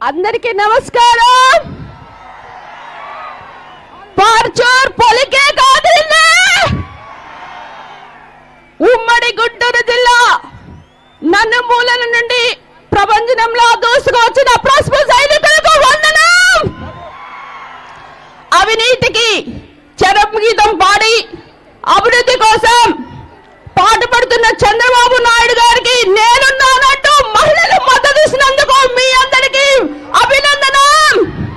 అందరికీ నమస్కారం పార్చూర్ పొలికే కాదు ఇది. ఉమ్మడి గుంటూరు జిల్లా నన్ను మూలల నుండి ప్రపంచంలో దూసుకొచ్చిన పసుపు సైనికులకు వందనం అవినీతికి చరం గీతం పాడి అభివృద్ధి కోసం పాటుపడుతున్న చంద్రబాబు నాయుడు గారికి నేనున్నానంటూ మహిళలు మద్దతు ఇచ్చినందుకు మీ అందరికీ అభినందనం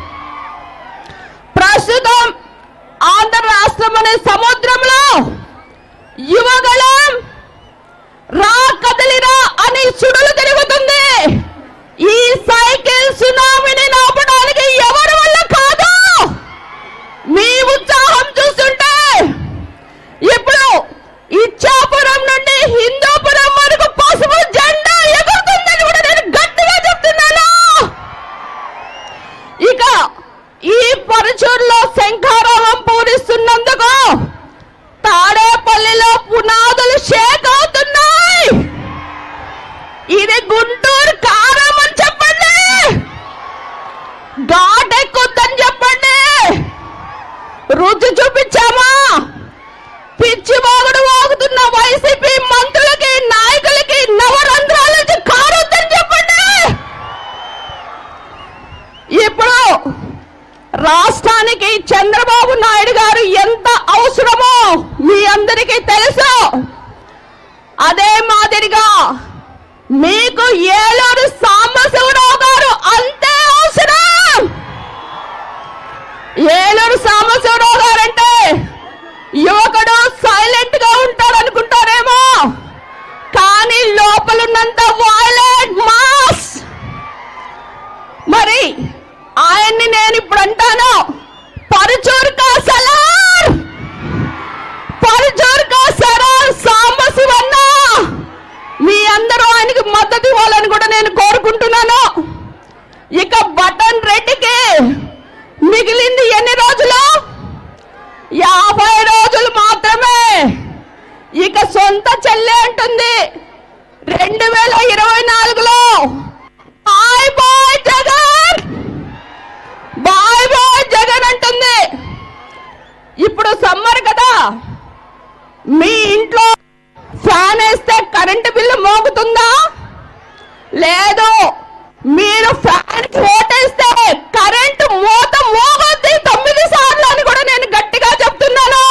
ప్రస్తుతం ఆంధ్ర రాష్ట్రం అనే సముద్రంలో యువగళం రా కదలిరా అని సుడులు తిరుగుతుంది ఈ సైకిల్ సునామీని నాపడానికి ఎవరి వల్ల కాదు మీ ఉత్సాహం చూస్తుంటే ఇప్పుడు ఇచ్చాపురం నుండి హిందూపురం వరకు పసుపు జెండా ఎగురుతుందని కూడా నేను గట్టిగా చెప్తున్నాను ఇక ఈ పరచూరులో శంఖారావం పూరిస్తున్నందుకు తాడేపల్లిలో పునాదులు షేక్ అవుతున్నాయి ఇది గుంటూరు కారం అని చెప్పండి ఘాట్ ఎక్కుద్దని చెప్పండి రుచి చూపించామా పిచ్చి వాగుడు వాగుతున్న వైసీపీ మంత్రులకి నాయకులకి నవరంధ్రాల నుంచి కారొద్దని చెప్పండి ఇప్పుడు రాష్ట్రానికి చంద్రబాబు నాయుడు గారు ఎంత అవసరమో మీ అందరికీ తెలుసు అదే మాదిరిగా మీకు ఏలూరు సాంబశివరావు గారు అంతే అవసరం ఏలూరు సాంబశివరావు గారంటే యువకుడు సైలెంట్ గా ఉంటాడు అనుకుంటారేమో కానీ లోపలున్నంత వాయిలెంట్ మాస్ మరి ఆయన్ని నేను ఇప్పుడు అంటాను పరుచూరు కా సలార్ పరుచూరు కా సలార్ సాంబశివన్న మీ అందరూ ఆయనకి మద్దతు ఇవ్వాలని కూడా నేను కోరుకుంటున్నాను ఇక బటన్ రెడ్డికి మిగిలింది ఎన్ని రోజులు యాభై రోజులు మాత్రమే ఇక సొంత చెల్లె అంటుంది రెండు వేల ఇరవై నాలుగులో bye bye Jagan bye bye Jagan అంటుంది ఇప్పుడు సమ్మర్ కదా మీ ఇంట్లో ఫ్యాన్ వేస్తే కరెంటు బిల్లు మోగుతుందా లేదు మీరు ఫ్యాన్ కి ఓటేస్తే కరెంటు మూత మోగొద్ది తొమ్మిది సార్లు అని కూడా నేను గట్టిగా చెప్తున్నాను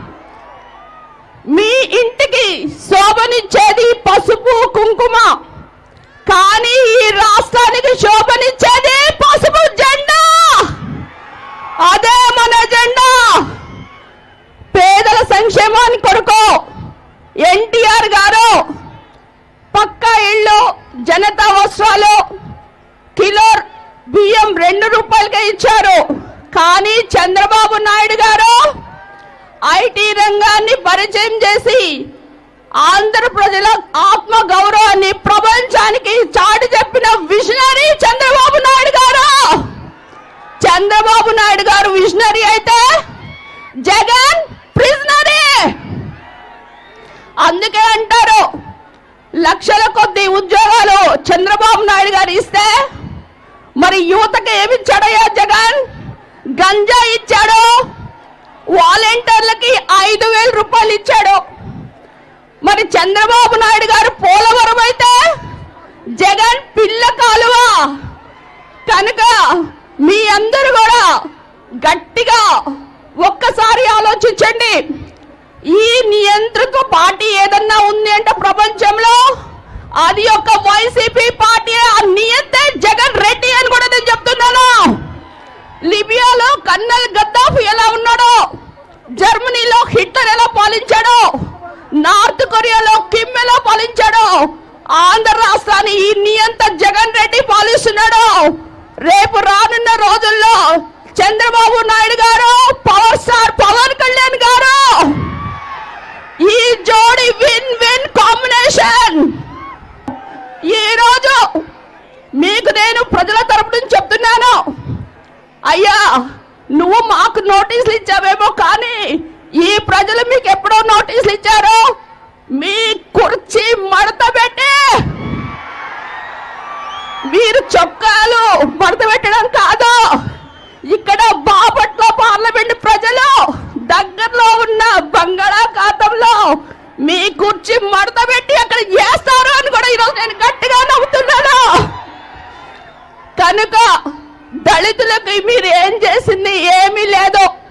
మీ ఇంటికి శోభనిచ్చేది పసుపు కుంకుమ కానీ ఈ రాష్ట్రానికి శోభనిచ్చేది పసుపు జెండా అదే మన జెండా పేదల సంక్షేమాన్ని కొరకు ఎన్టీఆర్ గారు పక్కా ఇళ్ళు జనతా వస్త్రాలు కిలో బియ్యం రెండు రూపాయలకే ఇచ్చారు కానీ చంద్రబాబు నాయుడు గారు ఐటీ రంగాన్ని పరిచయం చేసి ఆంధ్ర ప్రజల ఆత్మ గౌరవాన్ని ప్రపంచానికి చాటి చెప్పిన విజనరీ చంద్రబాబు నాయుడు గారు చంద్రబాబు నాయుడు గారు విజనరీ అయితే జగన్ ప్రిజనరీ అందుకే అంటారు లక్షల కొద్ది ఉద్యోగాలు చంద్రబాబు నాయుడు గారు ఇస్తే మరి యువతకి ఏమి ఇచ్చాడయ్యా జగన్ గంజా ఇచ్చాడు వాలంటీర్లకి ఐదు వేల రూపాయలు ఇచ్చాడు మరి చంద్రబాబు నాయుడు గారు పోలవరం అయితే జగన్ పిల్ల కాలువ కనుక మీ అందరూ కూడా గట్టిగా ఒక్కసారి ఆలోచించండి ఈ నియంతృత్వ పార్టీ ఏదన్నా ఉంది అంటే ప్రపంచంలో అది ఒక వైసీపీ పార్టీ ఆ నియంతే జగన్ రెడ్డి అని కూడా నేను చెప్తున్నాను లిబియాలో కన్నల్ గద్దాఫీ ఎలా ఉన్నాడో జర్మనీలో హిట్లర్ ఎలా పాలించాడో నార్త్ కొరియాలో కిమ్ ఎలా పాలించాడో ఆంధ్ర రాష్ట్రాన్ని ఈ నియంత జగన్ రెడ్డి పాలిస్తున్నాడు రేపు రానున్న రోజుల్లో చంద్రబాబు నాయుడు గారు పవర్ స్టార్ పవన్ కళ్యాణ్ గారు ఈ జోడి విన్ విన్ కాంబినేషన్ ఈ రోజు మీకు నేను ప్రజల తరపు నుంచి చెప్తున్నాను అయ్యా నువ్వు మాకు నోటీసులు ఇచ్చావేమో కానీ ఈ ప్రజలు మీకు ఎప్పుడో నోటీసులు ఇచ్చారు మీ కుర్చీ మడత పెట్టి మీరు చొక్కాలు మడత పెట్టి కనుక దళితులకి మీరు ఏం చేసింది ఏమీ లేదు